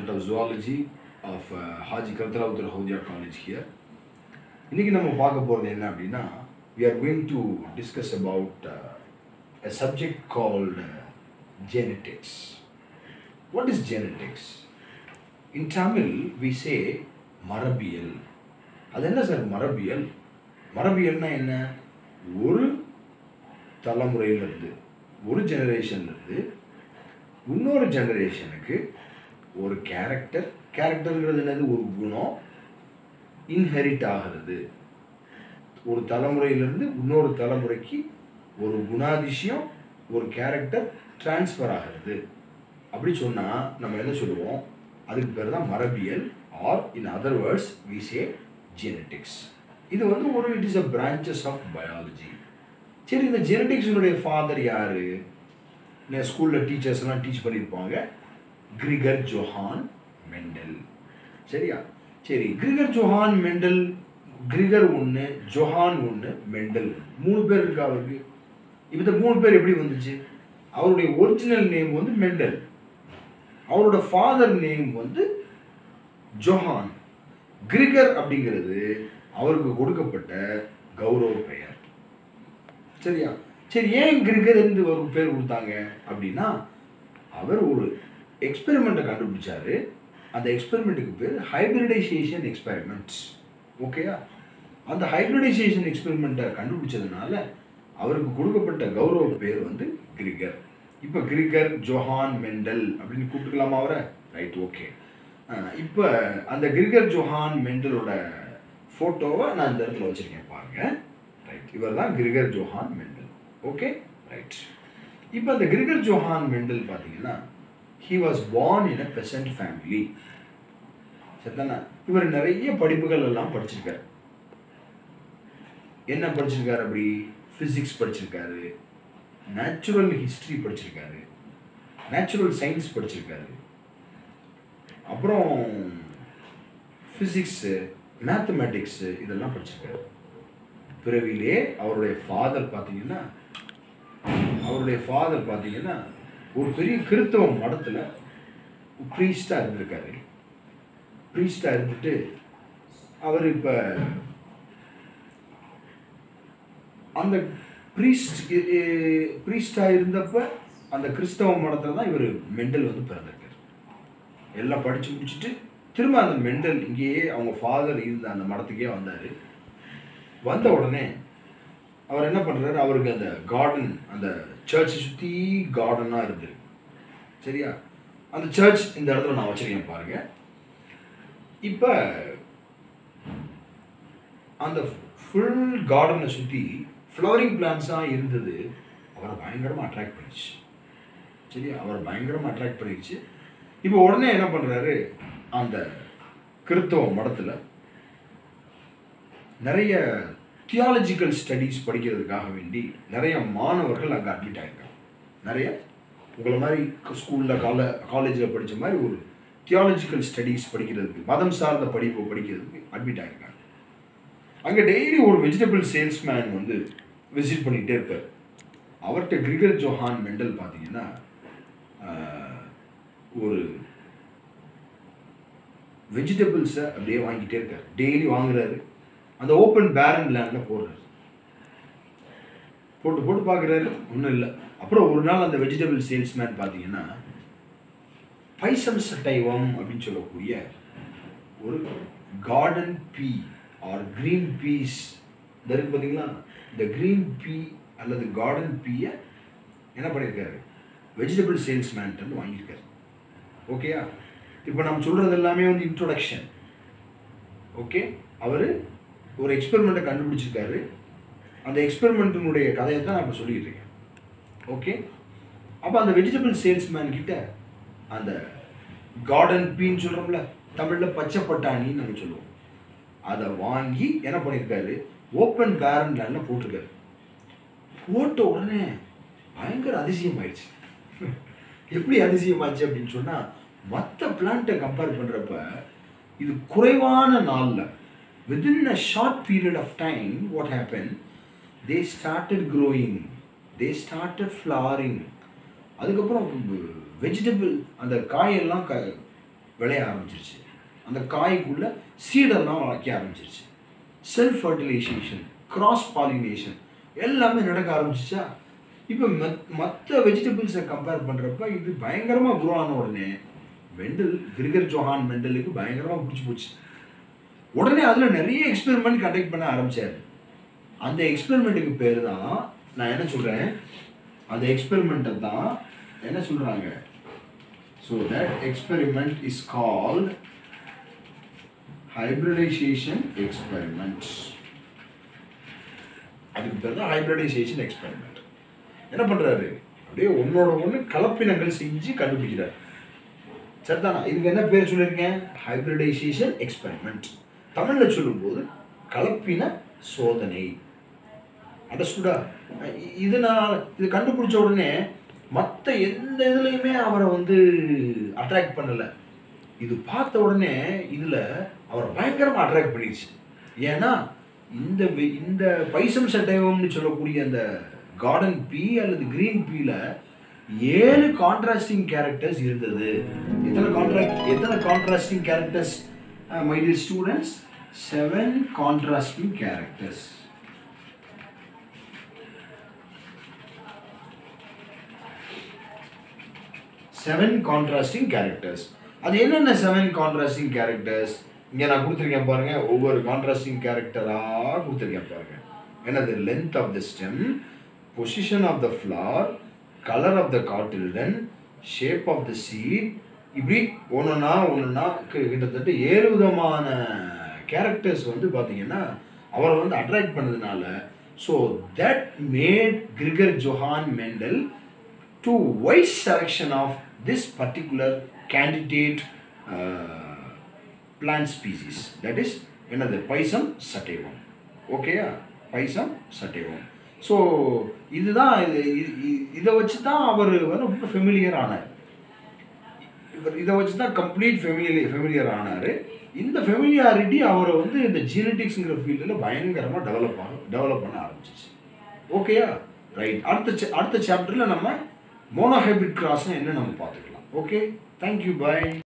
Department of Zoology of uh, Haji Kartalautar Houdia College here. இன்னைக்கு நம்ம பார்க்க போகிறது என்ன அப்படின்னா we are going to discuss about uh, a subject called uh, genetics. What is genetics? In Tamil we say மரபியல் அது என்ன sir மரபியல் மரபியல்னா என்ன ஒரு தலைமுறையிலிருந்து ஒரு ஜெனரேஷன்லேருந்து இன்னொரு ஜெனரேஷனுக்கு ஒரு கேரக்டர் கேரக்டருங்கிறது என்னது ஒரு குணம் இன்ஹெரிட் ஆகிறது ஒரு தலைமுறையிலிருந்து இன்னொரு தலைமுறைக்கு ஒரு குணாதிசயம் ஒரு கேரக்டர் டிரான்ஸ்ஃபர் ஆகிறது அப்படி சொன்னால் நம்ம என்ன சொல்லுவோம் அதுக்கு பேர் தான் மரபியல் or in other words we say genetics இது வந்து ஒரு it is a branches of biology சரி இந்த ஜெனட்டிக்ஸினுடைய ஃபாதர் யார் இல்லை ஸ்கூலில் டீச்சர்ஸ்லாம் டீச் பண்ணியிருப்பாங்க கிரிகர் ஜோஹான் மெண்டல் சரியா சரி கிரிகர் ஜோஹான் மெண்டல் கிரிகர் ஒன்று ஜோஹான் ஒன்று மெண்டல் மூணு பேர் இருக்கா அவருக்கு இப்போ இந்த மூணு பேர் எப்படி வந்துச்சு அவருடைய ஒரிஜினல் நேம் வந்து மெண்டல் அவரோட ஃபாதர் நேம் வந்து ஜோஹான் கிரிகர் அப்படிங்கிறது அவருக்கு கொடுக்கப்பட்ட கௌரவ பெயர் சரியா சரி ஏன் கிரிகர் என்று ஒரு பேர் கொடுத்தாங்க அப்படின்னா அவர் ஒரு எக்ஸ்பெரிமெண்ட்டை கண்டுபிடிச்சாரு அந்த எக்ஸ்பெரிமெண்ட்டுக்கு பேர் ஹைபிரிடைசேஷன் எக்ஸ்பெரிமெண்ட்ஸ் ஓகேயா அந்த ஹைபிரிடைசேஷன் எக்ஸ்பெரிமெண்ட்டை கண்டுபிடிச்சதுனால அவருக்கு கொடுக்கப்பட்ட கௌரவ பேர் வந்து கிரிகர் இப்போ கிரிகர் ஜோஹான் மெண்டல் அப்படின்னு கூப்பிட்டுக்கலாமா அவரை ரைட் ஓகே இப்போ அந்த கிரிகர் ஜோஹான் மெண்டலோட ஃபோட்டோவை நான் இந்த இடத்துல வச்சுருக்கேன் பாருங்கள் ரைட் இவர் தான் Gregor Johann Mendel okay right இப்போ அந்த கிரிகர் ஜோஹான் மெண்டல் பார்த்தீங்கன்னா he was born in a peasant family சரிதானே இவர் நிறைய படிப்புகள் எல்லாம் படிச்சிருக்காரு என்ன படிச்சிருக்காரு அப்படி ஃபிசிக்ஸ் படிச்சிருக்காரு நேச்சுரல் ஹிஸ்ட்ரி படிச்சிருக்காரு நேச்சுரல் சயின்ஸ் படிச்சிருக்காரு அப்புறம் ஃபிசிக்ஸு மேத்தமேட்டிக்ஸு இதெல்லாம் படிச்சிருக்காரு பிறவிலே அவருடைய ஃபாதர் பார்த்தீங்கன்னா அவருடைய ஃபாதர் பார்த்தீங்கன்னா ஒரு பெரிய கிறித்தவ மடத்தில் ப்ரீஸ்டாக இருந்திருக்காரு ப்ரீஸ்டாக இருந்துட்டு அவர் இப்போ அந்த ப்ரீஸ்ட் ப்ரீஸ்டாக இருந்தப்ப அந்த கிறிஸ்தவ மடத்தில் தான் இவர் மெண்டல் வந்து பிறந்திருக்காரு எல்லாம் படித்து முடிச்சுட்டு திரும்ப அந்த மெண்டல் இங்கேயே அவங்க ஃபாதர் இருந்த அந்த மடத்துக்கே வந்தார் வந்த உடனே அவர் என்ன பண்ணுறாரு அவருக்கு அந்த கார்டன் அந்த சர்ச்சை சுற்றி கார்டனாக இருந்தது சரியா அந்த சர்ச் இந்த இடத்துல நான் வச்சுருக்கேன் பாருங்க இப்போ அந்த ஃபுல் கார்டனை சுற்றி ஃப்ளவரிங் பிளான்ஸாக இருந்தது அவரை பயங்கரமாக அட்ராக்ட் பண்ணிச்சு சரியா அவரை பயங்கரமாக அட்ராக்ட் பண்ணிடுச்சு இப்போ உடனே என்ன பண்ணுறாரு அந்த கிறித்தவ மடத்தில் நிறைய தியாலஜிக்கல் ஸ்டடீஸ் படிக்கிறதுக்காக வேண்டி நிறைய மாணவர்கள் அங்கே அட்மிட் ஆகிருக்காங்க நிறைய உங்களை மாதிரி ஸ்கூலில் கால காலேஜில் படித்த மாதிரி ஒரு தியாலஜிக்கல் ஸ்டடீஸ் படிக்கிறதுக்கு மதம் சார்ந்த படிப்பு படிக்கிறதுக்கு அட்மிட் ஆகிருக்காங்க அங்கே டெய்லி ஒரு வெஜிடபிள் சேல்ஸ்மேன் வந்து விசிட் பண்ணிகிட்டே இருப்பார் அவர்கிட்ட கிரிகர் ஜோஹான் மெண்டல் பார்த்தீங்கன்னா ஆஹ், ஒரு வெஜிடபிள்ஸை அப்படியே வாங்கிட்டே இருக்கார் டெய்லி வாங்குறாரு அந்த ஓப்பன் பேரன் லேண்டில் போடுறாரு போட்டு போட்டு பார்க்குறாரு ஒன்றும் இல்லை அப்புறம் ஒரு நாள் அந்த வெஜிடபிள் சேல்ஸ்மேன் பார்த்தீங்கன்னா பைசம் சட்டைவம் அப்படின்னு சொல்லக்கூடிய ஒரு garden pea or green peas இந்த இருக்கு பார்த்தீங்களா இந்த க்ரீன் பீ அல்லது கார்டன் பீயை என்ன பண்ணியிருக்காரு வெஜிடபிள் சேல்ஸ்மேன்ட்டு வந்து வாங்கியிருக்காரு ஓகேயா இப்போ நம்ம சொல்கிறது எல்லாமே வந்து இன்ட்ரோடக்ஷன் ஓகே அவர் ஒரு எக்ஸ்பெரிமெண்ட்டை கண்டுபிடிச்சிருக்காரு அந்த எக்ஸ்பெரிமெண்ட்டினுடைய கதையை தான் நான் இப்போ சொல்லிட்டு இருக்கேன் ஓகே அப்போ அந்த வெஜிடபிள் சேல்ஸ்மேன் கிட்ட அந்த கார்டன் பீன்னு சொல்கிறோம்ல தமிழில் பச்சை பட்டாணின்னு நம்ம சொல்லுவோம் அதை வாங்கி என்ன பண்ணியிருக்காரு ஓப்பன் பேரன் லேண்டில் போட்டிருக்காரு போட்ட உடனே பயங்கர அதிசயம் ஆயிடுச்சு எப்படி அதிசயமாச்சு அப்படின்னு சொன்னால் மற்ற பிளான்ட்டை கம்பேர் பண்ணுறப்ப இது குறைவான நாளில் within a short period of time what happen they started growing they started flowering அதுக்கப்புறம் வெஜிடபிள் அந்த காயெல்லாம் க விளைய ஆரம்பிச்சிருச்சு அந்த காய்க்குள்ள சீடெல்லாம் வைக்க ஆரம்பிச்சிருச்சு செல்ஃப் ஃபர்டிலைசேஷன் கிராஸ் பாலினேஷன் எல்லாமே நடக்க ஆரம்பிச்சிச்சா இப்போ மற்ற வெஜிடபிள்ஸை கம்பேர் பண்ணுறப்ப இது பயங்கரமாக குரோ ஆன உடனே மெண்டல் கிரிகர் ஜோஹான் மெண்டலுக்கு பயங்கரமாக பிடிச்சி போச்சு உடனே அதில் நிறைய எக்ஸ்பெரிமெண்ட் கண்டக்ட் பண்ண ஆரம்பிச்சார் அந்த எக்ஸ்பெரிமெண்ட்டுக்கு பேர் தான் நான் என்ன சொல்கிறேன் அந்த எக்ஸ்பெரிமெண்ட்டை தான் என்ன சொல்கிறாங்க so that experiment is called hybridization experiment அதுக்கு பேர் தான் ஹைப்ரிடைசேஷன் எக்ஸ்பெரிமெண்ட் என்ன பண்ணுறாரு அப்படியே ஒன்னோட ஒன்று கலப்பினங்கள் செஞ்சு கண்டுபிடிக்கிறார் சரிதானா இதுக்கு என்ன பேர் சொல்லியிருக்கேன் ஹைப்ரிடைசேஷன் எக்ஸ்பெரிமெண்ட் தமிழில் சொல்லும்போது கலப்பின சோதனை அண்டர்ஸ்டுடா இது நான் இது கண்டுபிடிச்ச உடனே மற்ற எந்த இதுலையுமே அவரை வந்து அட்ராக்ட் பண்ணலை இது பார்த்த உடனே இதில் அவரை பயங்கரமாக அட்ராக்ட் பண்ணிடுச்சு ஏன்னா இந்த வெ- இந்த பைசம் சட்டைவம்னு சொல்லக்கூடிய அந்த கார்டன் பீ அல்லது கிரீன் பீல ஏழு கான்ட்ராஸ்டிங் கேரக்டர்ஸ் இருந்தது எத்தனை கான்ட்ராக்ட் எத்தனை contrasting characters my dear students seven contrasting characters seven contrasting characters அது என்னென்ன செவன் கான்ட்ராஸ்டிங் கேரக்டர்ஸ் இங்கே நான் கொடுத்துருக்கேன் பாருங்க ஒவ்வொரு கான்ட்ராஸ்டிங் கேரக்டராக கொடுத்துருக்கேன் பாருங்க என்னது length of the stem position of the flower colour of the cotyledon shape of the seed இப்படி ஒன்றுனா ஒன்றுனா கிட்டத்தட்ட ஏழு விதமான கேரக்டர்ஸ் வந்து பார்த்தீங்கன்னா அவரை வந்து அட்ராக்ட் பண்ணதுனால so that made Gregor Johann Mendel to wise selection of this particular candidate uh, plant species that is என்னது பைசம் சட்டைவம் ஓகேயா பைசம் சட்டைவம் ஸோ இதுதான் இது இ- இதை வச்சு தான் அவர் வந்து ரொம்ப ஃபெமிலியர் ஆனார் இவர் இதை வச்சு தான் கம்ப்ளீட் ஃபெமிலி ஃபெமிலியர் ஆனார் இந்த ஃபெமிலியாரிட்டி அவரை வந்து இந்த ஜீனட்டிக்ஸுங்கிற ஃபீல்டில் பயங்கரமாக டெவலப் ஆக டெவலப் பண்ண ஆரம்பிச்சிச்சு ஓகேயா ரைட் அடுத்த cha- அடுத்த சாப்டரில் நம்ம மோனோஹைபிரிட் கிராஸ்னால் என்ன நம்ம பார்த்துக்கலாம் ஓகே தேங்க்யூ பை